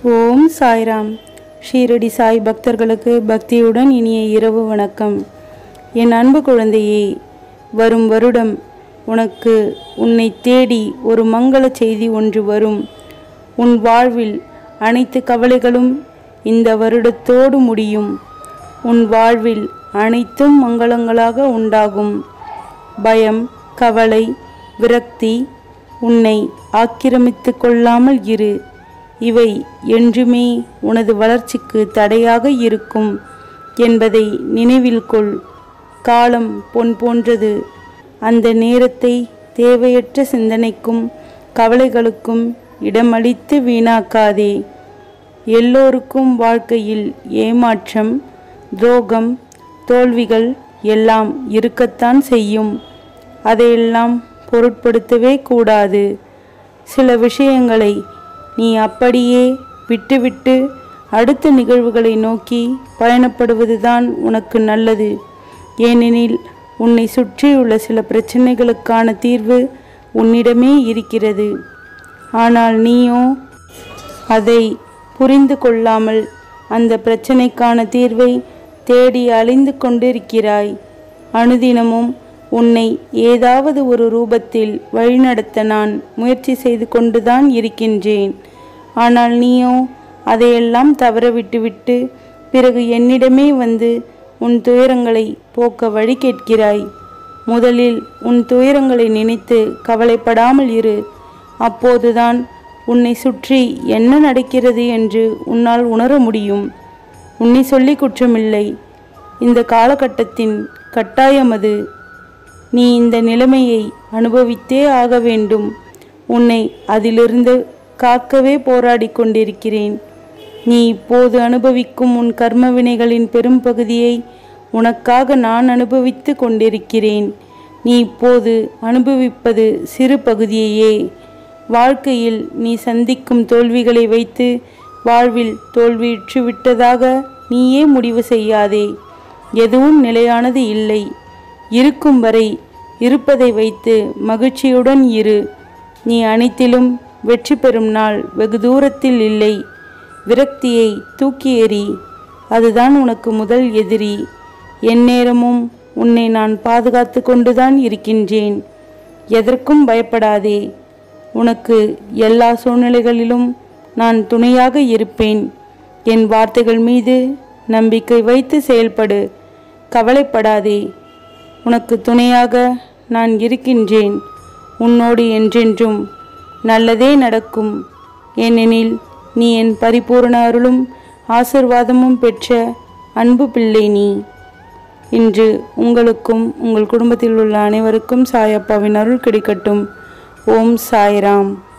ஓம் சாய்ராம் ஷீரடி சாய் பக்தர்களுக்கு பக்தியுடன் இனிய இரவு வணக்கம் என் அன்பு குழந்தையே வரும் வருடம் உனக்கு உன்னை தேடி ஒரு மங்கள செய்தி ஒன்று வரும் உன் வாழ்வில் அனைத்து கவலைகளும் இந்த வருடத்தோடு முடியும் உன் வாழ்வில் அனைத்தும் மங்களங்களாக உண்டாகும் பயம் கவலை விரக்தி உன்னை ஆக்கிரமித்து கொள்ளாமல் இரு இவை என்றுமே உனது வளர்ச்சிக்கு தடையாக இருக்கும் என்பதை நினைவில் கொள் காலம் பொன் போன்றது அந்த நேரத்தை தேவையற்ற சிந்தனைக்கும் கவலைகளுக்கும் இடமளித்து வீணாக்காதே எல்லோருக்கும் வாழ்க்கையில் ஏமாற்றம் துரோகம் தோல்விகள் எல்லாம் இருக்கத்தான் செய்யும் அதையெல்லாம் பொருட்படுத்தவே கூடாது சில விஷயங்களை நீ அப்படியே விட்டுவிட்டு அடுத்த நிகழ்வுகளை நோக்கி பயணப்படுவதுதான் உனக்கு நல்லது ஏனெனில் உன்னை சுற்றியுள்ள சில பிரச்சனைகளுக்கான தீர்வு உன்னிடமே இருக்கிறது ஆனால் நீயோ அதை புரிந்து கொள்ளாமல் அந்த பிரச்சனைக்கான தீர்வை தேடி அலைந்து கொண்டிருக்கிறாய் அனுதினமும் உன்னை ஏதாவது ஒரு ரூபத்தில் வழிநடத்த நான் முயற்சி செய்து கொண்டுதான் இருக்கின்றேன் ஆனால் நீயோ அதையெல்லாம் தவற விட்டுவிட்டு பிறகு என்னிடமே வந்து உன் துயரங்களை போக்க வழி கேட்கிறாய் முதலில் உன் துயரங்களை நினைத்து கவலைப்படாமல் இரு அப்போதுதான் உன்னை சுற்றி என்ன நடக்கிறது என்று உன்னால் உணர முடியும் உன்னை சொல்லி குற்றமில்லை இந்த காலகட்டத்தின் கட்டாயம் அது நீ இந்த நிலைமையை அனுபவித்தே ஆக வேண்டும் உன்னை அதிலிருந்து காக்கவே போராடி கொண்டிருக்கிறேன் நீ இப்போது அனுபவிக்கும் உன் கர்ம வினைகளின் பெரும் பகுதியை உனக்காக நான் அனுபவித்து கொண்டிருக்கிறேன் நீ இப்போது அனுபவிப்பது சிறு பகுதியையே வாழ்க்கையில் நீ சந்திக்கும் தோல்விகளை வைத்து வாழ்வில் தோல்வியுற்று விட்டதாக நீயே முடிவு செய்யாதே எதுவும் நிலையானது இல்லை இருக்கும் வரை இருப்பதை வைத்து மகிழ்ச்சியுடன் இரு நீ அனைத்திலும் வெற்றி பெறும் நாள் வெகு தூரத்தில் இல்லை விரக்தியை தூக்கி எறி அதுதான் உனக்கு முதல் எதிரி எந்நேரமும் உன்னை நான் பாதுகாத்து கொண்டுதான் இருக்கின்றேன் எதற்கும் பயப்படாதே உனக்கு எல்லா சூழ்நிலைகளிலும் நான் துணையாக இருப்பேன் என் வார்த்தைகள் மீது நம்பிக்கை வைத்து செயல்படு கவலைப்படாதே உனக்கு துணையாக நான் இருக்கின்றேன் உன்னோடு என்றென்றும் நல்லதே நடக்கும் ஏனெனில் நீ என் பரிபூரண அருளும் ஆசிர்வாதமும் பெற்ற அன்பு பிள்ளை நீ இன்று உங்களுக்கும் உங்கள் குடும்பத்தில் உள்ள அனைவருக்கும் சாயப்பாவின் அருள் கிடைக்கட்டும் ஓம் சாய்ராம்